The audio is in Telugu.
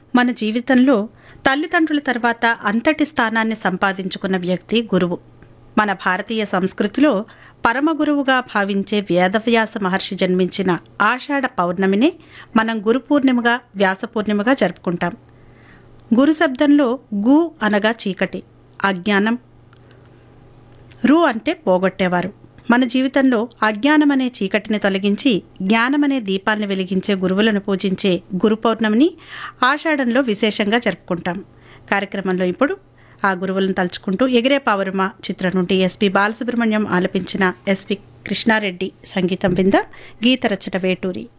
మన జీవితంలో తల్లిదండ్రుల తర్వాత అంతటి స్థానాన్ని సంపాదించుకున్న వ్యక్తి గురువు మన భారతీయ సంస్కృతిలో పరమ గురువుగా భావించే వేదవ్యాస మహర్షి జన్మించిన ఆషాఢ పౌర్ణమినే మనం గురు పూర్ణిమగా వ్యాస పూర్ణిమగా జరుపుకుంటాం గురు శబ్దంలో గు అనగా చీకటి అజ్ఞానం రు అంటే పోగొట్టేవారు మన జీవితంలో అజ్ఞానం అనే చీకటిని తొలగించి జ్ఞానం అనే దీపాన్ని వెలిగించే గురువులను పూజించే గురు పౌర్ణమిని ఆషాఢంలో విశేషంగా జరుపుకుంటాం కార్యక్రమంలో ఇప్పుడు ఆ గురువులను తలుచుకుంటూ ఎగిరే పావురమ చిత్రం నుండి ఎస్పి బాలసుబ్రహ్మణ్యం ఆలపించిన ఎస్పి కృష్ణారెడ్డి సంగీతం వింద గీత రచన వేటూరి